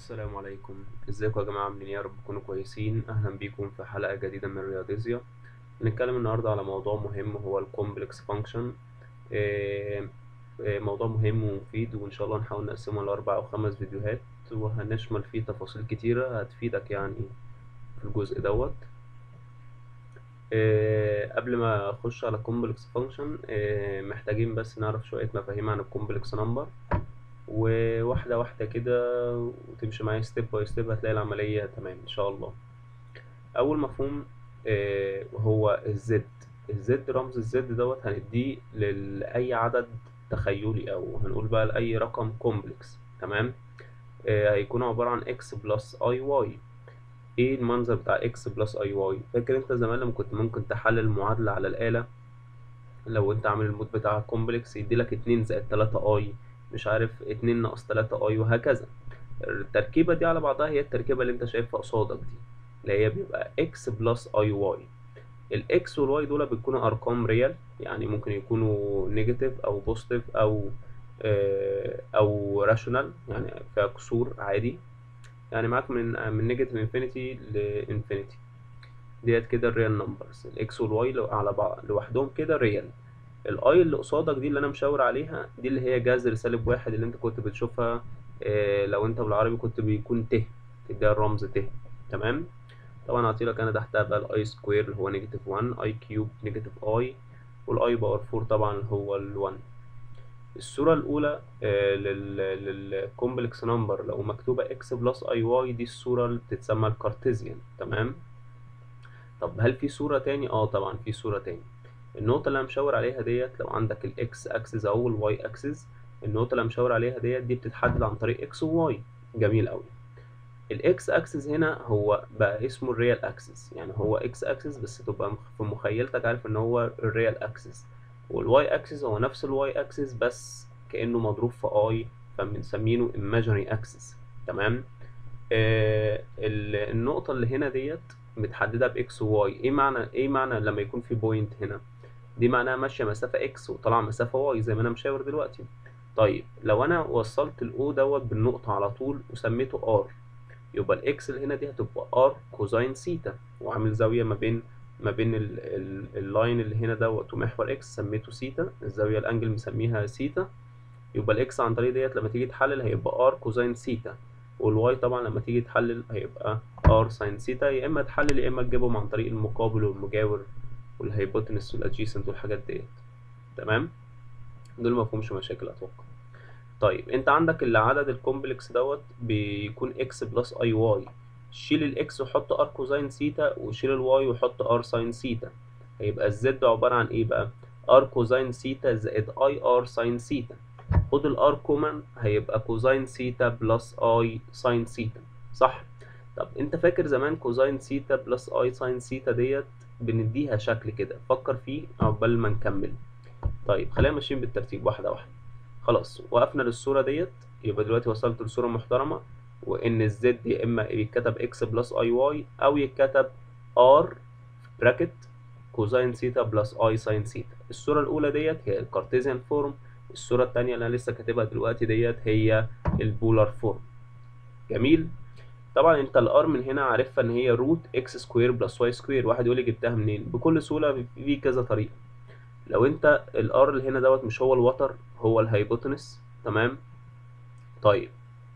السلام عليكم ازيكم يا جماعة عاملين ايه يا رب تكونوا كويسين اهلا بيكم في حلقة جديدة من رياضيزيا هنتكلم النهاردة على موضوع مهم هو الكومبلكس فانكشن موضوع مهم ومفيد وان شاء الله نحاول نقسمه لاربع او خمس فيديوهات وهنشمل فيه تفاصيل كتيرة هتفيدك يعني في الجزء دوت آه، قبل ما اخش على كومبلكس فانكشن محتاجين بس نعرف شوية مفاهيم عن الكومبلكس نمبر وواحدة واحدة كده وتمشي معايا ستيب باي ستيب هتلاقي العملية تمام إن شاء الله أول مفهوم آه، هو الزد الزد رمز الزد دوت هنديه لأي عدد تخيلي أو هنقول بقى لأي رقم كومبلكس تمام آه، هيكون عبارة عن اكس بلس اي واي ايه المنظر بتاع اكس بلس اي واي فاكر انت زمان لما كنت ممكن تحلل معادلة على الآلة لو انت عامل المود بتاع كومبلكس يديلك اتنين زائد تلاتة اي مش عارف اتنين ناقص تلاتة اي وهكذا التركيبة دي على بعضها هي التركيبة اللي انت شايفها قصادك دي اللي هي بيبقى اكس بلس اي واي الاكس والواي دول بيكونوا ارقام ريال يعني ممكن يكونوا نيجاتيف او بوزيتيف او آه او راشونال يعني فيها كسور عادي يعني معاك من من نيجاتيف انفينيتي لانفينيتي ديت كده الريال نمبرز الاكس والواي لو على بعض لوحدهم كده ريال الاي اللي قصادك دي اللي انا مشاور عليها دي اللي هي جذر سالب واحد اللي انت كنت بتشوفها اه لو انت بالعربي كنت بيكون ت تديها الرمز ت تمام طبعا هعطيلك انا تحتها بقى الاي سكوير اللي هو نيجاتيف 1 اي كيوب نيجاتيف اي والاي باور 4 طبعا اللي هو ال1 الصورة الأولى آه للكومبلكس نمبر لو مكتوبة اكس بلس اي واي دي الصورة اللي بتتسمى الكارتيزيان تمام طب هل في صورة تاني؟ اه طبعا في صورة تاني النقطة اللي أنا مشاور عليها ديت لو عندك الإكس أكسس أو الواي أكسس النقطة اللي أنا مشاور عليها ديت دي بتتحدد عن طريق إكس وواي جميل أوي الإكس أكسس هنا هو بقى اسمه الريال أكسس يعني هو إكس أكسس بس تبقى في مخيلتك عارف إن هو الريال أكسس والواي أكسس هو نفس الواي أكسس بس كأنه مضروب في أي فبنسمينه imaginary أكسس تمام آه النقطة اللي هنا ديت متحددة بإكس وواي إيه معنى إيه معنى لما يكون في بوينت هنا دي معناها ماشية مسافة اكس وطالعة مسافة واي زي ما انا مشاور دلوقتي طيب لو انا وصلت الاو دوت بالنقطة على طول وسميته ار يبقى الاكس اللي هنا دي هتبقى ار كوزاين سيتا وعامل زاوية ما بين ما بين اللاين اللي هنا دوت ومحور اكس سميته سيتا الزاوية الانجل مسميها سيتا يبقى الاكس عن طريق ديت لما تيجي تحلل هيبقى ار كوزاين سيتا والواي طبعا لما تيجي تحلل هيبقى ار ساين سيتا يا اما تحلل يا اما تجيبهم عن طريق المقابل والمجاور والهايبوتنس والادجيسنت والحاجات ديت تمام دول مفهومش مشاكل اتوقع طيب انت عندك اللي عدد الكومبلكس دوت بيكون اكس بلس اي واي شيل الاكس وحط ار كوزاين سيتا وشيل الواي وحط ار ساين سيتا هيبقى الزد عبارة عن ايه بقى ار كوزاين سيتا زائد اي ار ساين سيتا خد الار كومن هيبقى كوزاين سيتا بلس اي ساين سيتا صح طب انت فاكر زمان كوزاين سيتا بلس اي ساين سيتا ديت بنديها شكل كده فكر فيه عقبال ما نكمل طيب خلينا ماشيين بالترتيب واحده واحده خلاص وقفنا للصوره ديت يبقى دلوقتي وصلت لصوره محترمه وان الزد يا اما يتكتب اكس بلس اي واي او يتكتب ار براكت كوزاين سيتا بلس اي ساين سيتا الصوره الاولى ديت هي الكارتيزيان فورم الصوره الثانيه اللي انا لسه كاتبها دلوقتي ديت هي البولار فورم جميل طبعا انت الار من هنا عارفها ان هي روت اكس سكوير بلس واي سكوير واحد يقول لي جبتها منين بكل سهوله في كذا طريقه لو انت الار اللي هنا دوت مش هو الوتر هو الهايبوتنس تمام طيب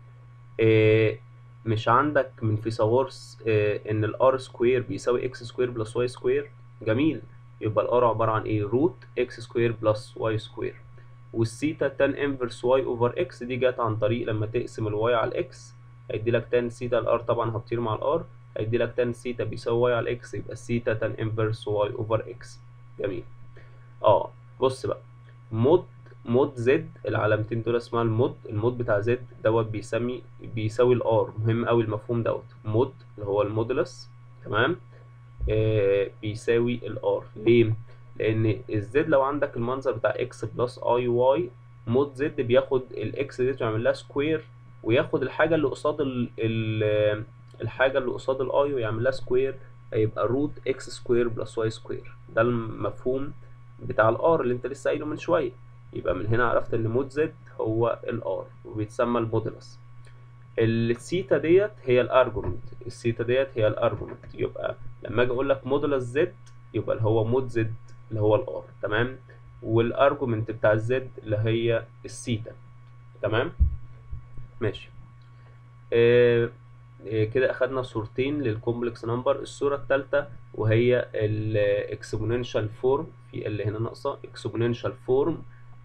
إيه مش عندك من فيثاغورس إيه ان الار سكوير بيساوي اكس سكوير بلس واي سكوير جميل يبقى الار عباره عن ايه روت اكس سكوير بلس واي سكوير والسيتا تان انفرس واي اوفر اكس دي جت عن طريق لما تقسم الواي على الاكس هيدي لك تان سيتا الار طبعا هتطير مع الار هيدي لك تان سيتا بيساوي واي على اكس يبقى سيتا تان انفرس واي اوفر اكس جميل اه بص بقى مود مود زد العلامتين دول اسمها المود المود بتاع زد دوت بيسمي بيساوي الار مهم قوي المفهوم دوت مود اللي هو المودولس تمام آه بيساوي الار ليه لان الزد لو عندك المنظر بتاع اكس بلس اي واي مود زد بياخد الاكس دي ويعمل لها سكوير وياخد الحاجه اللي قصاد ال ال الحاجه اللي قصاد الاي ويعمل لها سكوير هيبقى روت اكس سكوير بلس واي سكوير ده المفهوم بتاع الار اللي انت لسه قايله من شويه يبقى من هنا عرفت ان مود زد هو الار وبيتسمى المودولس الثيتا ديت هي الارجومنت الثيتا ديت هي الارجومنت يبقى لما اجي اقول لك مودولس زد يبقى اللي هو مود زد اللي هو الار تمام والارجومنت بتاع الزد اللي هي الثيتا تمام ماشي آه آه، كده اخدنا صورتين للكومبلكس نمبر الصورة الثالثة وهي الاكسبوننشال فورم في اللي هنا ناقصة اكسبوننشال فورم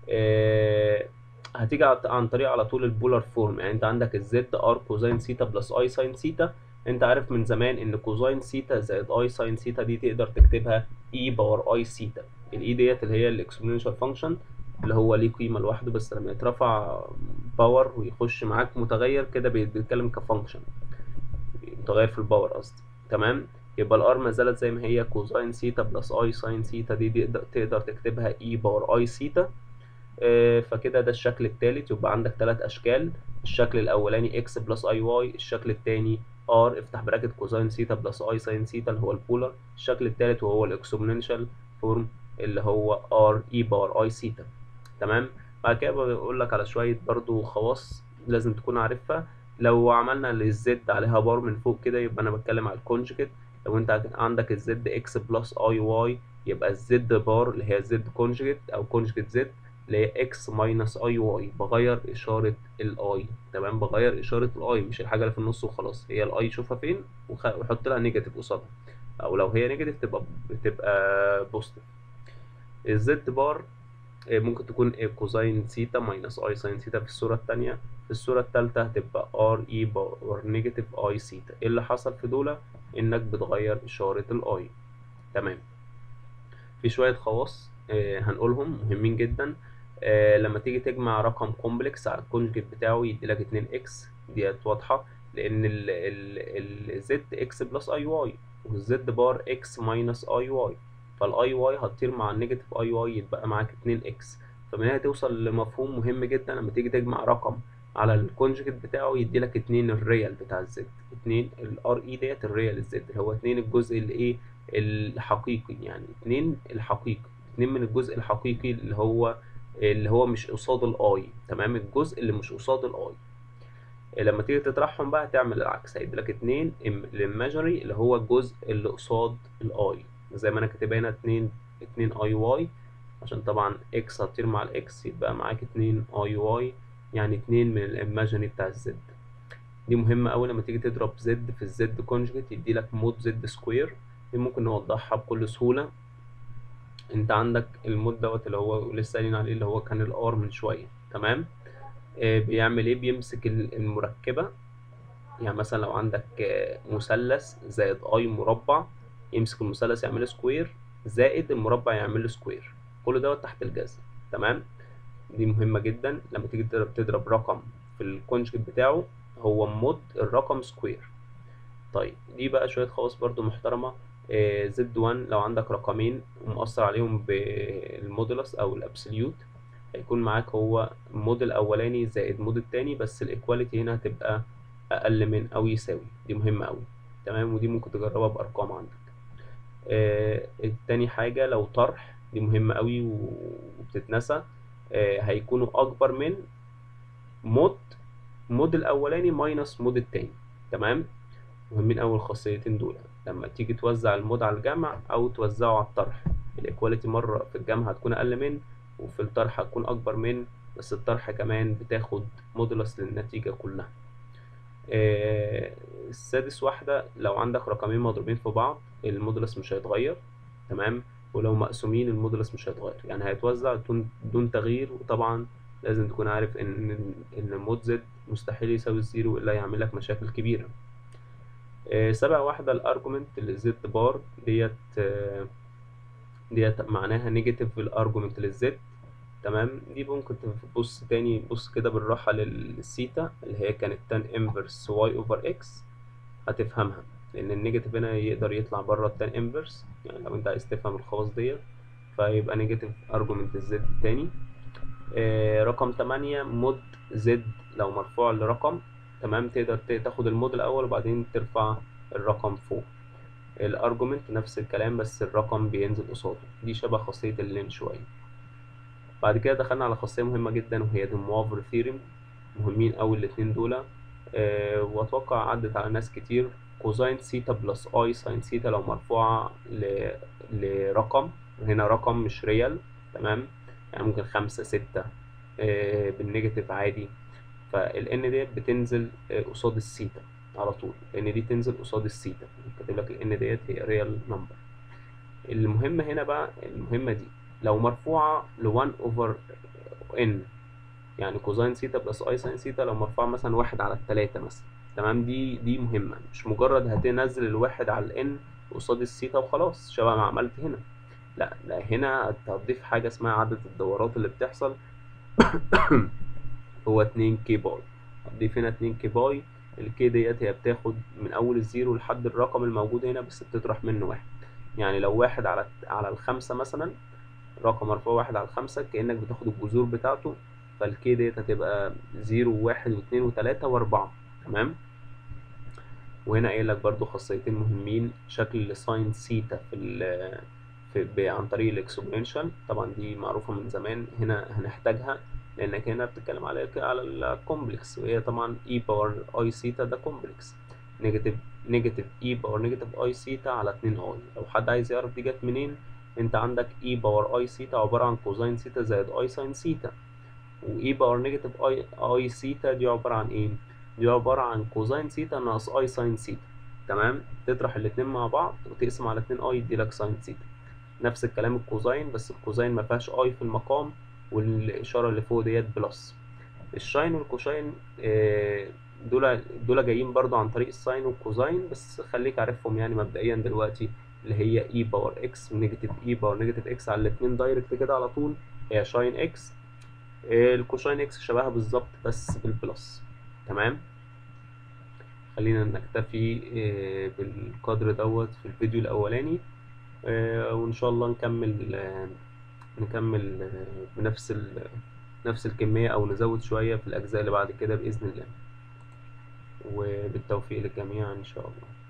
هتيجي عن- عن طريق على طول البولار فورم يعني انت عندك الزد ار كوزين سيتا بلس اي ساين سيتا انت عارف من زمان ان كوزين سيتا زائد اي ساين سيتا دي تقدر تكتبها اي باور اي سيتا الاي ديت اللي هي الاكسبوننشال فانكشن اللي هو ليه قيمة لوحده بس لما يترفع باور ويخش معاك متغير كده بيتكلم كفانكشن متغير في الباور قصدي تمام يبقى الار ما زالت زي ما هي كوزين سيتا بلس اي ساين سيتا دي تقدر تقدر تكتبها اي باور اي سيتا آه، فكده ده الشكل الثالث يبقى عندك ثلاث اشكال الشكل الاولاني اكس بلس اي واي الشكل الثاني ار افتح براكت كوزين سيتا بلس اي ساين سيتا اللي هو البولار الشكل الثالث وهو الاكسبوننشال فورم اللي هو ار اي باور اي سيتا تمام بعد كده بقول لك على شويه برضو خواص لازم تكون عارفها لو عملنا للزد عليها بار من فوق كده يبقى انا بتكلم على الكونجكت لو انت عندك الزد اكس بلس اي واي يبقى الزد بار اللي هي زد كونجكت او كونجكت زد اللي هي اكس ماينس اي واي بغير اشاره الاي تمام بغير اشاره الاي مش الحاجه اللي في النص وخلاص هي الاي شوفها فين وخ- وحط لها نيجاتيف قصادها او لو هي نيجاتيف تبقى بتبقى بوزيتيف الزد بار آه، ممكن تكون كوزين سيتا ماينس اي ساين سيتا في الصورة التانية في الصورة التالتة هتبقى ار اي باور نيجاتيف اي سيتا ايه اللي حصل في دول انك بتغير اشارة الاي تمام في شوية خواص آه، هنقولهم مهمين جدا آه، لما تيجي تجمع رقم كومبلكس على الكونجكت بتاعه يديلك 2 اكس ديت واضحة لأن ال ال ال زد اكس بلس اي واي والزد بار اكس ماينس اي واي فالاي واي هتطير مع النيجاتيف اي واي يتبقى معاك 2 اكس فمن هنا توصل لمفهوم مهم جدا لما تيجي تجمع رقم على الكونجكت بتاعه يديلك 2 الريال بتاع الزد 2 الار اي ديت الريال الزد اللي هو 2 الجزء اللي ايه الحقيقي يعني 2 الحقيقي 2 من الجزء الحقيقي اللي هو اللي هو مش قصاد الاي تمام الجزء اللي مش قصاد الاي لما تيجي تطرحهم بقى تعمل العكس هيديلك 2 الايماجينري اللي هو الجزء اللي قصاد الاي زي ما انا كاتبها هنا 2 2 اي واي عشان طبعا اكس هتطير مع الاكس يبقى معاك 2 اي واي يعني 2 من الايماجينري بتاع الزد دي مهمة أوي لما تيجي تضرب زد في الزد كونجكت يديلك مود زد سكوير دي ممكن نوضحها بكل سهولة انت عندك المود دوت اللي هو لسه قايلين عليه اللي هو كان الار من شوية تمام آه بيعمل ايه بيمسك ال- المركبة يعني مثلا لو عندك آه، مثلث زائد اي مربع يمسك المثلث يعمله سكوير زائد المربع يعمله سكوير كل دوت تحت الجذر تمام دي مهمة جدا لما تيجي تضرب, تضرب رقم في الكونجكت بتاعه هو مود الرقم سكوير طيب دي بقى شوية خواص برضو محترمة زد 1 لو عندك رقمين ومؤثر عليهم بالمودولس أو الأبسوليوت هيكون معاك هو المود الأولاني زائد المود التاني بس الإيكواليتي هنا هتبقى أقل من أو يساوي دي مهمة أوي تمام ودي ممكن تجربها بأرقام عندك آه، التاني حاجة لو طرح دي مهمة أوي وبتتنسى آه، هيكونوا أكبر من مود مود الأولاني ماينس مود التاني تمام مهمين أوي الخاصيتين دول لما تيجي توزع المود على الجمع أو توزعه على الطرح الإيكواليتي مرة في الجمع هتكون أقل من وفي الطرح هتكون أكبر من بس الطرح كمان بتاخد مودولس للنتيجة كلها آه، السادس واحدة لو عندك رقمين مضروبين في بعض المودولس مش هيتغير تمام ولو مقسومين المودولس مش هيتغير يعني هيتوزع دون دون تغيير وطبعا لازم تكون عارف ان ان المود زد مستحيل يساوي الزيرو الا يعمل لك مشاكل كبيرة آه، سابع واحدة الارجومنت للزد بار ديت آه، ديت معناها نيجاتيف الارجومنت للزد تمام دي ممكن تبص تاني بص كده بالراحة للسيتا اللي هي كانت تان انفرس واي اوفر اكس هتفهمها لان النيجاتيف هنا يقدر يطلع بره التان انفرس يعني لو انت عايز تفهم الخواص ديت فيبقى نيجاتيف ارجومنت الزد التاني آه رقم تمانية مود زد لو مرفوع لرقم تمام تقدر ت- تاخد المود الاول وبعدين ترفع الرقم فوق الارجومنت نفس الكلام بس الرقم بينزل قصاده دي شبه خاصية اللين شوية بعد كده دخلنا على خاصية مهمة جدا وهي الموافر ثيرم مهمين أوي الاتنين دول آه، واتوقع عدت على ناس كتير كوزين سيتا بلس اي ساين سيتا لو مرفوعة ل... لرقم هنا رقم مش ريال تمام يعني ممكن خمسة ستة آه، بالنيجاتيف عادي فالان ديت بتنزل آه، قصاد السيتا على طول لان دي تنزل قصاد السيتا كاتب لك الان ديت هي ريال نمبر المهمة هنا بقى المهمة دي لو مرفوعة ل 1 اوفر ان يعني كوزين سيتا بلس اي ساين سيتا لو مرفوعة مثلا واحد على التلاتة مثلا تمام دي دي مهمة مش مجرد هتنزل الواحد على الان قصاد السيتا وخلاص شبه ما عملت هنا لا لا هنا هت- هتضيف حاجة اسمها عدد الدورات اللي بتحصل هو 2 كي باي هتضيف هنا 2 كي باي الكي ديت هي بتاخد من اول الزيرو لحد الرقم الموجود هنا بس بتطرح منه واحد يعني لو واحد على على الخمسة مثلا رقم مرفوع واحد على الخمسة كأنك بتاخد الجذور بتاعته فالكي ديت هتبقى زيرو وواحد واتنين وتلاتة وأربعة تمام وهنا قايل لك برضو خاصيتين مهمين شكل الساين سيتا في ال في ب- عن طريق الاكسبوننشال طبعا دي معروفة من زمان هنا هنحتاجها لأنك هنا بتتكلم على على الكومبلكس وهي طبعا اي باور اي سيتا ده كومبلكس نيجاتيف نيجاتيف اي باور نيجاتيف اي سيتا على 2 اي لو حد عايز يعرف دي جت منين انت عندك اي باور اي سيتا عبارة عن كوزين سيتا زائد اي ساين سيتا واي باور نيجاتيف اي اي سيتا دي عبارة عن ايه دي عبارة عن كوزين سيتا ناقص اي ساين سيتا تمام تطرح الاتنين مع بعض وتقسم على 2 اي يديلك ساين سيتا نفس الكلام الكوزين بس الكوزين ما فيهاش اي في المقام والاشاره اللي فوق ديت بلس الشاين والكوشاين آه، دول دول جايين برضو عن طريق الساين والكوزين بس خليك عارفهم يعني مبدئيا دلوقتي اللي هي اي باور اكس ونيجاتيف اي باور نيجاتيف اكس على الاتنين دايركت كده على طول هي شاين اكس آه، الكوشاين اكس شبهها بالظبط بس بالبلس تمام خلينا نكتفي آه، بالقدر دوت في الفيديو الاولاني آه، وان شاء الله نكمل آه، نكمل آه، بنفس ال... نفس الكمية او نزود شوية في الاجزاء اللي بعد كده باذن الله وبالتوفيق للجميع ان شاء الله